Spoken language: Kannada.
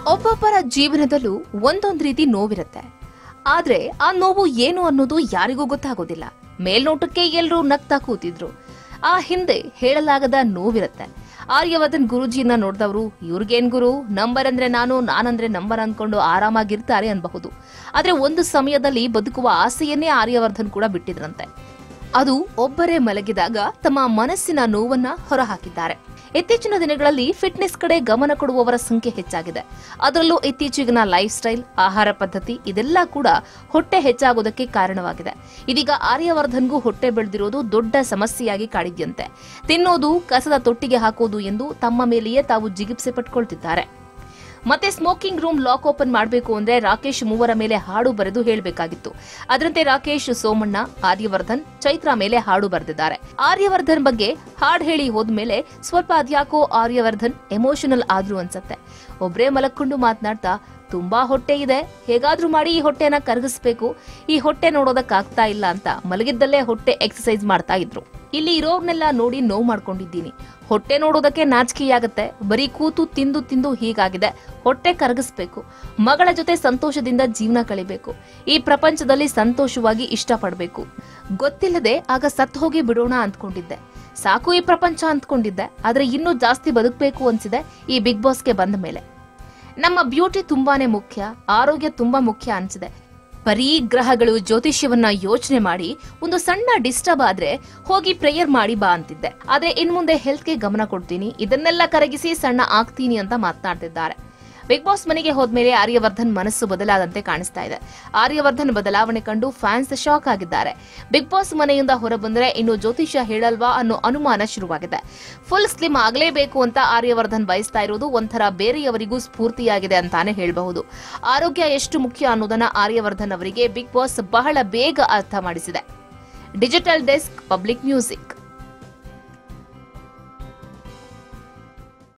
ಒಬ್ಬೊಬ್ಬರ ಜೀವನದಲ್ಲೂ ಒಂದೊಂದು ರೀತಿ ನೋವಿರುತ್ತೆ ಆದ್ರೆ ಆ ನೋವು ಏನು ಅನ್ನೋದು ಯಾರಿಗೂ ಗೊತ್ತಾಗೋದಿಲ್ಲ ಮೇಲ್ನೋಟಕ್ಕೆ ಎಲ್ಲರೂ ನಗ್ತಾ ಕೂತಿದ್ರು ಆ ಹಿಂದೆ ಹೇಳಲಾಗದ ನೋವಿರುತ್ತೆ ಆರ್ಯವರ್ಧನ್ ಗುರುಜಿಯನ್ನ ನೋಡಿದವರು ಇವ್ರಿಗೇನ್ ಗುರು ನಂಬರ್ ಅಂದ್ರೆ ನಾನು ನಾನಂದ್ರೆ ನಂಬರ್ ಅನ್ಕೊಂಡು ಆರಾಮಾಗಿರ್ತಾರೆ ಅನ್ಬಹುದು ಆದ್ರೆ ಒಂದು ಸಮಯದಲ್ಲಿ ಬದುಕುವ ಆಸೆಯನ್ನೇ ಆರ್ಯವರ್ಧನ್ ಕೂಡ ಬಿಟ್ಟಿದ್ರಂತೆ ಅದು ಒಬ್ಬರೇ ಮಲಗಿದಾಗ ತಮ್ಮ ಮನಸ್ಸಿನ ನೋವನ್ನ ಹೊರಹಾಕಿದ್ದಾರೆ ಇತ್ತೀಚಿನ ದಿನಗಳಲ್ಲಿ ಫಿಟ್ನೆಸ್ ಕಡೆ ಗಮನ ಕೊಡುವವರ ಸಂಖ್ಯೆ ಹೆಚ್ಚಾಗಿದೆ ಅದರಲ್ಲೂ ಇತ್ತೀಚಿಗಿನ ಲೈಫ್ ಸ್ಟೈಲ್ ಆಹಾರ ಪದ್ಧತಿ ಇದೆಲ್ಲ ಕೂಡ ಹೊಟ್ಟೆ ಹೆಚ್ಚಾಗೋದಕ್ಕೆ ಕಾರಣವಾಗಿದೆ ಇದೀಗ ಆರ್ಯವರ್ಧನ್ಗೂ ಹೊಟ್ಟೆ ಬೆಳೆದಿರೋದು ದೊಡ್ಡ ಸಮಸ್ಯೆಯಾಗಿ ಕಾಡಿದ್ಯಂತೆ ತಿನ್ನೋದು ಕಸದ ತೊಟ್ಟಿಗೆ ಹಾಕೋದು ಎಂದು ತಮ್ಮ ಮೇಲೆಯೇ ತಾವು ಜಿಗಿಪ್ಸೆ ಪಟ್ಕೊಳ್ತಿದ್ದಾರೆ ಮತ್ತೆ ಸ್ಮೋಕಿಂಗ್ ರೂಮ್ ಲಾಕ್ ಓಪನ್ ಮಾಡಬೇಕು ಅಂದ್ರೆ ರಾಕೇಶ್ ಮೂವರ ಮೇಲೆ ಹಾಡು ಬರೆದು ಹೇಳಬೇಕಾಗಿತ್ತು ಅದರಂತೆ ರಾಕೇಶ್ ಸೋಮಣ್ಣ ಆರ್ಯವರ್ಧನ್ ಚೈತ್ರ ಮೇಲೆ ಹಾಡು ಬರೆದಿದ್ದಾರೆ ಆರ್ಯವರ್ಧನ್ ಬಗ್ಗೆ ಹಾಡು ಹೇಳಿ ಹೋದ್ಮೇಲೆ ಸ್ವಲ್ಪ ಅದ್ಯಾಕೋ ಆರ್ಯವರ್ಧನ್ ಎಮೋಷನಲ್ ಆದ್ರು ಅನ್ಸತ್ತೆ ಒಬ್ರೇ ಮಲಕ್ಕೊಂಡು ಮಾತನಾಡ್ತಾ ತುಂಬಾ ಹೊಟ್ಟೆ ಇದೆ ಹೇಗಾದ್ರೂ ಮಾಡಿ ಈ ಹೊಟ್ಟೆನ ಕರಗಿಸ್ಬೇಕು ಈ ಹೊಟ್ಟೆ ನೋಡೋದಕ್ಕಾಗ್ತಾ ಇಲ್ಲ ಅಂತ ಮಲಗಿದ್ದಲ್ಲೇ ಹೊಟ್ಟೆ ಎಕ್ಸರ್ಸೈಸ್ ಮಾಡ್ತಾ ಇದ್ರು ಇಲ್ಲಿ ಇರೋರ್ನೆಲ್ಲ ನೋಡಿ ನೋವು ಮಾಡ್ಕೊಂಡಿದ್ದೀನಿ ಹೊಟ್ಟೆ ನೋಡೋದಕ್ಕೆ ನಾಚಿಕೆಯಾಗತ್ತೆ ಬರೀ ಕೂತು ತಿಂದು ತಿಂದು ಹೀಗಾಗಿದೆ ಹೊಟ್ಟೆ ಕರಗಿಸ್ಬೇಕು ಮಗಳ ಜೊತೆ ಸಂತೋಷದಿಂದ ಜೀವನ ಕಳಿಬೇಕು ಈ ಪ್ರಪಂಚದಲ್ಲಿ ಸಂತೋಷವಾಗಿ ಇಷ್ಟಪಡ್ಬೇಕು ಗೊತ್ತಿಲ್ಲದೆ ಆಗ ಸತ್ತು ಹೋಗಿ ಬಿಡೋಣ ಅಂದ್ಕೊಂಡಿದ್ದೆ ಸಾಕು ಈ ಪ್ರಪಂಚ ಅಂದ್ಕೊಂಡಿದ್ದೆ ಆದ್ರೆ ಇನ್ನೂ ಜಾಸ್ತಿ ಬದುಕಬೇಕು ಅನ್ಸಿದೆ ಈ ಬಿಗ್ ಬಾಸ್ಗೆ ಬಂದ ಮೇಲೆ ನಮ್ಮ ಬ್ಯೂಟಿ ತುಂಬಾನೇ ಮುಖ್ಯ ಆರೋಗ್ಯ ತುಂಬಾ ಮುಖ್ಯ ಅನ್ಸಿದೆ ಬರೀ ಗ್ರಹಗಳು ಜ್ಯೋತಿಷ್ಯವನ್ನ ಯೋಚನೆ ಮಾಡಿ ಒಂದು ಸಣ್ಣ ಡಿಸ್ಟರ್ಬ್ ಆದ್ರೆ ಹೋಗಿ ಪ್ರೇಯರ್ ಮಾಡಿ ಬಾ ಅಂತಿದ್ದೆ ಆದ್ರೆ ಇನ್ ಮುಂದೆ ಹೆಲ್ತ್ಗೆ ಗಮನ ಕೊಡ್ತೀನಿ ಇದನ್ನೆಲ್ಲ ಕರಗಿಸಿ ಸಣ್ಣ ಆಗ್ತೀನಿ ಅಂತ ಮಾತನಾಡ್ತಿದ್ದಾರೆ ಬಿಗ್ ಬಾಸ್ ಮನೆಗೆ ಹೋದ್ಮೇಲೆ ಆರ್ಯವರ್ಧನ್ ಮನಸ್ಸು ಬದಲಾದಂತೆ ಕಾಣಿಸ್ತಾ ಇದೆ ಆರ್ಯವರ್ಧನ್ ಬದಲಾವಣೆ ಕಂಡು ಫ್ಯಾನ್ಸ್ ಶಾಕ್ ಆಗಿದ್ದಾರೆ ಬಿಗ್ ಬಾಸ್ ಮನೆಯಿಂದ ಹೊರಬಂದ್ರೆ ಇನ್ನು ಜ್ಯೋತಿಷ್ಯ ಹೇಳಲ್ವಾ ಅನ್ನೋ ಅನುಮಾನ ಶುರುವಾಗಿದೆ ಫುಲ್ ಸ್ಲಿಮ್ ಆಗಲೇಬೇಕು ಅಂತ ಆರ್ಯವರ್ಧನ್ ಬಯಸ್ತಾ ಇರೋದು ಒಂಥರ ಬೇರೆಯವರಿಗೂ ಸ್ಫೂರ್ತಿಯಾಗಿದೆ ಅಂತಾನೆ ಹೇಳಬಹುದು ಆರೋಗ್ಯ ಎಷ್ಟು ಮುಖ್ಯ ಅನ್ನೋದನ್ನ ಆರ್ಯವರ್ಧನ್ ಅವರಿಗೆ ಬಿಗ್ ಬಾಸ್ ಬಹಳ ಬೇಗ ಅರ್ಥ ಮಾಡಿಸಿದೆ ಡಿಜಿಟಲ್ ಡೆಸ್ಕ್ ಪಬ್ಲಿಕ್ ಮ್ಯೂಸಿಕ್